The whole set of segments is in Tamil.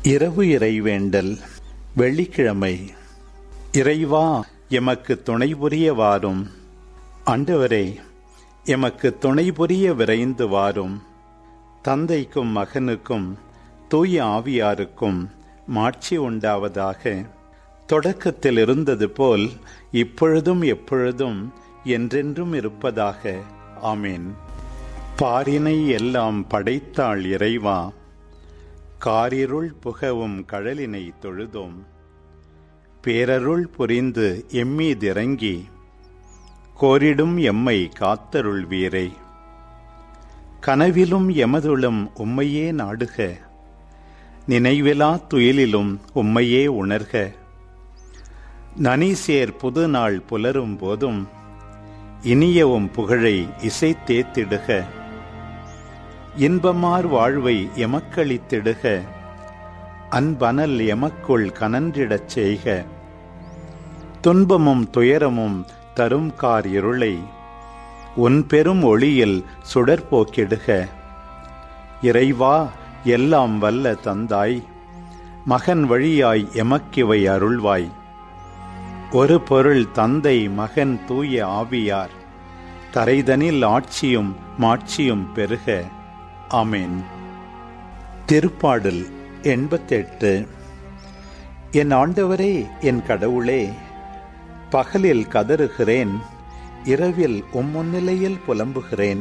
இரவு இறைவேண்டல் வெள்ளிக்கிழமை இறைவா எமக்கு துணை புரிய வாரும் ஆண்டவரே எமக்கு துணை புரிய விரைந்து வாரும் தந்தைக்கும் மகனுக்கும் தூய ஆவியாருக்கும் மாட்சி உண்டாவதாக தொடக்கத்தில் இருந்தது போல் இப்பொழுதும் எப்பொழுதும் என்றென்றும் இருப்பதாக ஆமேன் பாரினை எல்லாம் படைத்தாள் இறைவா காரிருள் புகவும் கடலினை தொழுதோம் பேரருள் புரிந்து எம்மீதிறங்கி கோரிடும் எம்மை காத்தருள் வீரை கனவிலும் எமதுளும் உம்மையே நாடுக நினைவிலா துயிலிலும் உம்மையே உணர்க நனிசேர் புது நாள் புலரும் போதும் இனியவும் புகழை இசைத்தேத்திடுக இன்பமார் வாழ்வை எமக்களித்திடுக அன்பனல் எமக்குள் கனன்றிடச் செய்க துன்பமும் துயரமும் தரும் கார் இருளை உன் பெரும் ஒளியில் சுடற்போக்கிடுக இறைவா எல்லாம் வல்ல தந்தாய் மகன் வழியாய் எமக்கிவை அருள்வாய் ஒரு பொருள் தந்தை மகன் தூய ஆவியார் தரைதனில் ஆட்சியும் மாட்சியும் பெருக ஆமேன் திருப்பாடல் எண்பத்தெட்டு என் ஆண்டவரே என் கடவுளே பகலில் கதறுகிறேன் இரவில் உம் முன்னிலையில் புலம்புகிறேன்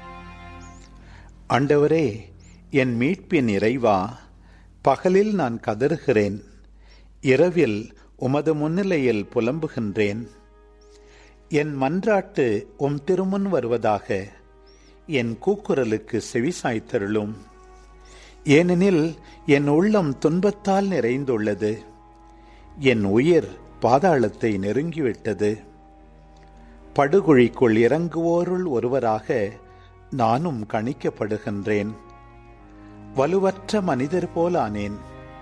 ஆண்டவரே என் மீட்பின் இறைவா பகலில் நான் கதறுகிறேன் இரவில் உமது முன்னிலையில் புலம்புகின்றேன் என் மன்றாட்டு உம் திருமுன் வருவதாக என் கூக்குரலுக்கு செவிசாய்த்தருளும் ஏனெனில் என் உள்ளம் துன்பத்தால் நிறைந்துள்ளது என் உயிர் பாதாளத்தை நெருங்கிவிட்டது படுகுழிக்குள் இறங்குவோருள் ஒருவராக நானும் கணிக்கப்படுகின்றேன் வலுவற்ற மனிதர் போலானேன்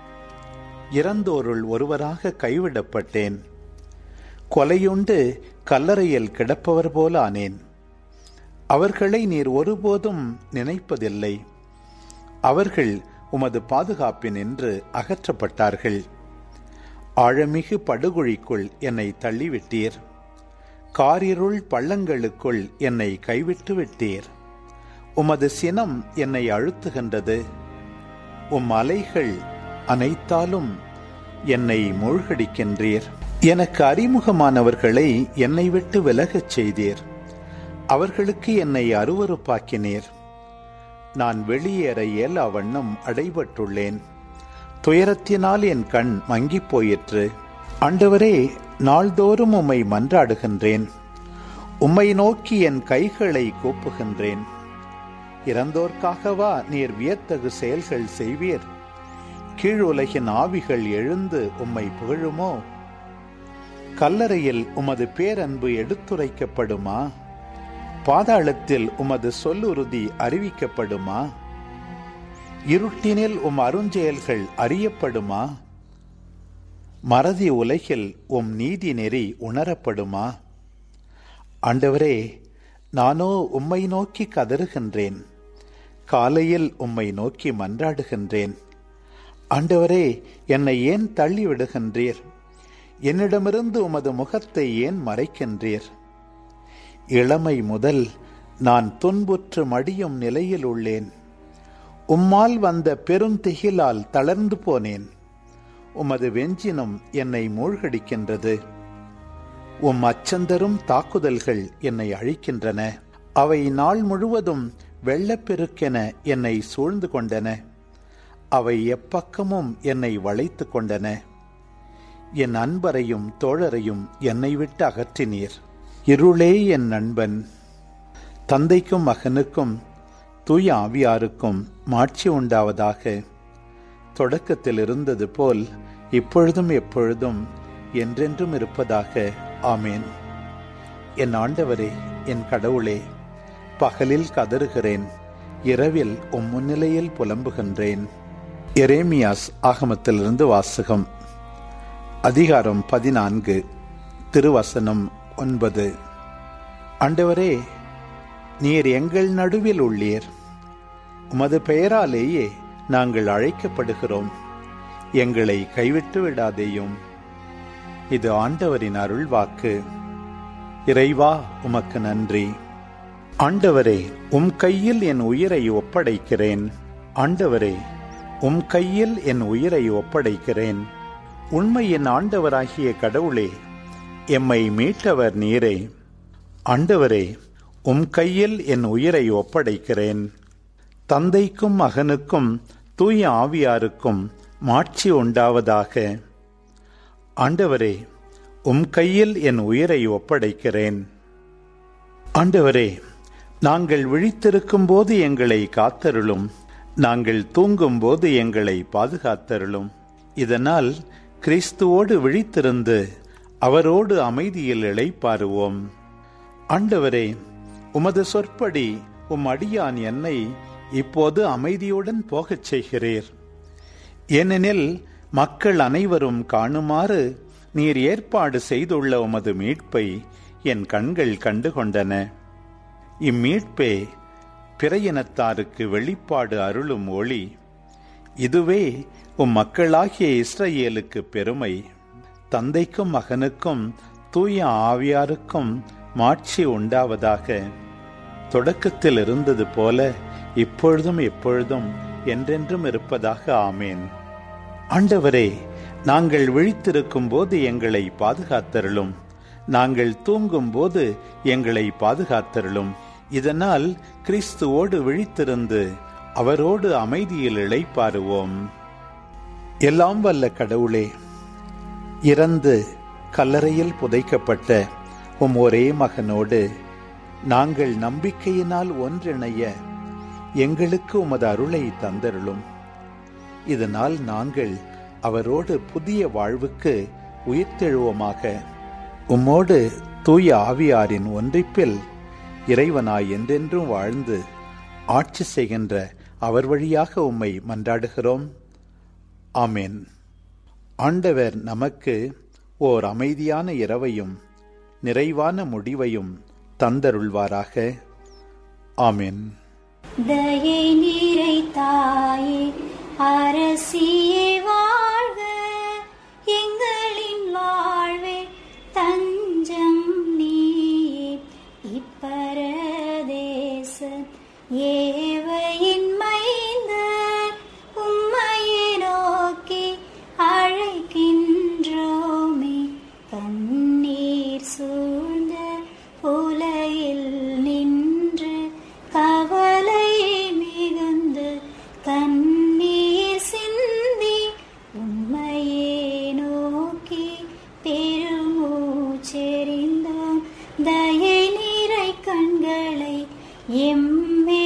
இறந்தோருள் ஒருவராக கைவிடப்பட்டேன் கொலையுண்டு கல்லறையில் கிடப்பவர் போல ஆனேன் அவர்களை நீர் ஒருபோதும் நினைப்பதில்லை அவர்கள் உமது பாதுகாப்பினின்று அகற்றப்பட்டார்கள் ஆழமிகு படுகுழிக்குள் என்னை தள்ளிவிட்டீர் காரிருள் பள்ளங்களுக்குள் என்னை கைவிட்டு விட்டீர் உமது சினம் என்னை அழுத்துகின்றது உம் அலைகள் அனைத்தாலும் என்னை மூழ்கடிக்கின்றீர் எனக்கு அறிமுகமானவர்களை என்னை விட்டு விலகச் செய்தீர் அவர்களுக்கு என்னை அருவறுப்பாக்கினீர் நான் வெளியேற இயலா வண்ணம் அடைபட்டுள்ளேன் துயரத்தினால் என் கண் மங்கிப் போயிற்று ஆண்டவரே நாள்தோறும் உம்மை மன்றாடுகின்றேன் உம்மை நோக்கி என் கைகளை கூப்புகின்றேன் இறந்தோர்க்காகவா நீர் வியத்தகு செயல்கள் செய்வீர் கீழுலகின் ஆவிகள் எழுந்து உம்மை புகழுமோ கல்லறையில் உமது பேரன்பு எடுத்துரைக்கப்படுமா பாதாளத்தில் உமது சொல்லுறுதி அறிவிக்கப்படுமா இருட்டினில் உம் அருஞ்செயல்கள் அறியப்படுமா மறதி உலகில் உம் நீதி நெறி உணரப்படுமா ஆண்டவரே நானோ உம்மை நோக்கி கதறுகின்றேன் காலையில் உம்மை நோக்கி மன்றாடுகின்றேன் ஆண்டவரே என்னை ஏன் தள்ளி விடுகின்றீர் என்னிடமிருந்து உமது முகத்தை ஏன் மறைக்கின்றீர் இளமை முதல் நான் துன்புற்று மடியும் நிலையில் உள்ளேன் உம்மால் வந்த பெருந்திகிலால் தளர்ந்து போனேன் உமது வெஞ்சினம் என்னை மூழ்கடிக்கின்றது உம் அச்சந்தரும் தாக்குதல்கள் என்னை அழிக்கின்றன அவை நாள் முழுவதும் வெள்ளப்பெருக்கென என்னை சூழ்ந்து கொண்டன அவை எப்பக்கமும் என்னை வளைத்து கொண்டன என் அன்பரையும் தோழரையும் என்னை விட்டு அகற்றினீர் இருளே என் நண்பன் தந்தைக்கும் மகனுக்கும் தூய ஆவியாருக்கும் மாட்சி உண்டாவதாக தொடக்கத்தில் இருந்தது போல் இப்பொழுதும் எப்பொழுதும் என்றென்றும் இருப்பதாக ஆமேன் என் ஆண்டவரே என் கடவுளே பகலில் கதறுகிறேன் இரவில் உம் முன்னிலையில் புலம்புகின்றேன் எரேமியாஸ் ஆகமத்திலிருந்து வாசகம் அதிகாரம் பதினான்கு திருவசனம் ஒன்பது ஆண்டவரே நீர் எங்கள் நடுவில் உள்ளீர் உமது பெயராலேயே நாங்கள் அழைக்கப்படுகிறோம் எங்களை கைவிட்டு விடாதேயும் இது ஆண்டவரின் அருள்வாக்கு இறைவா உமக்கு நன்றி ஆண்டவரே உம் கையில் என் உயிரை ஒப்படைக்கிறேன் ஆண்டவரே உம் கையில் என் உயிரை ஒப்படைக்கிறேன் உண்மையின் ஆண்டவராகிய கடவுளே எம்மை மீட்டவர் நீரே ஆண்டவரே உம் கையில் என் உயிரை ஒப்படைக்கிறேன் தந்தைக்கும் மகனுக்கும் தூய ஆவியாருக்கும் மாட்சி உண்டாவதாக ஆண்டவரே உம் கையில் என் உயிரை ஒப்படைக்கிறேன் ஆண்டவரே நாங்கள் விழித்திருக்கும் போது எங்களை காத்தருளும் நாங்கள் தூங்கும் போது எங்களை பாதுகாத்தருளும் இதனால் கிறிஸ்துவோடு விழித்திருந்து அவரோடு அமைதியில் இளைப்பாருவோம் ஆண்டவரே உமது சொற்படி உம் அடியான் என்னை இப்போது அமைதியுடன் போகச் செய்கிறீர் ஏனெனில் மக்கள் அனைவரும் காணுமாறு நீர் ஏற்பாடு செய்துள்ள உமது மீட்பை என் கண்கள் கண்டுகொண்டன இம்மீட்பே பிற இனத்தாருக்கு வெளிப்பாடு அருளும் ஒளி இதுவே உம் மக்களாகிய இஸ்ரேலுக்கு பெருமை தந்தைக்கும் மகனுக்கும் தூய ஆவியாருக்கும் மாட்சி உண்டாவதாக தொடக்கத்தில் இருந்தது போல இப்பொழுதும் எப்பொழுதும் என்றென்றும் இருப்பதாக ஆமேன் ஆண்டவரே நாங்கள் விழித்திருக்கும் போது எங்களை பாதுகாத்தருளும் நாங்கள் தூங்கும் போது எங்களை பாதுகாத்தருளும் இதனால் கிறிஸ்துவோடு விழித்திருந்து அவரோடு அமைதியில் இளைப்பாருவோம் எல்லாம் வல்ல கடவுளே இறந்து கல்லறையில் புதைக்கப்பட்ட உம் ஒரே மகனோடு நாங்கள் நம்பிக்கையினால் ஒன்றிணைய எங்களுக்கு உமது அருளை தந்தருளும் இதனால் நாங்கள் அவரோடு புதிய வாழ்வுக்கு உயிர்த்தெழுவோமாக உம்மோடு தூய ஆவியாரின் ஒன்றிப்பில் இறைவனாய் என்றென்றும் வாழ்ந்து ஆட்சி செய்கின்ற அவர் வழியாக உம்மை மன்றாடுகிறோம் ஆமேன் ஆண்டவர் நமக்கு ஓர் அமைதியான இரவையும் நிறைவான முடிவையும் தந்தருள்வாராக ஆமேன் தயை நீரை தாயே அரசியே வாழ்க எங்களின் வாழ்வே தஞ்சம் நீயே இப்பரதேச ஏவையின் மைந்தர் உம்மையை நோக்கி அழைக்கின்றோமே கண்ணீர் சூழ்ந்த உலகில் நின்று கவலை மிகுந்து கண்ணீர் சிந்தி உண்மையே நோக்கி பெருமூச்செறிந்தோம் தயை நீரை கண்களை எம்மே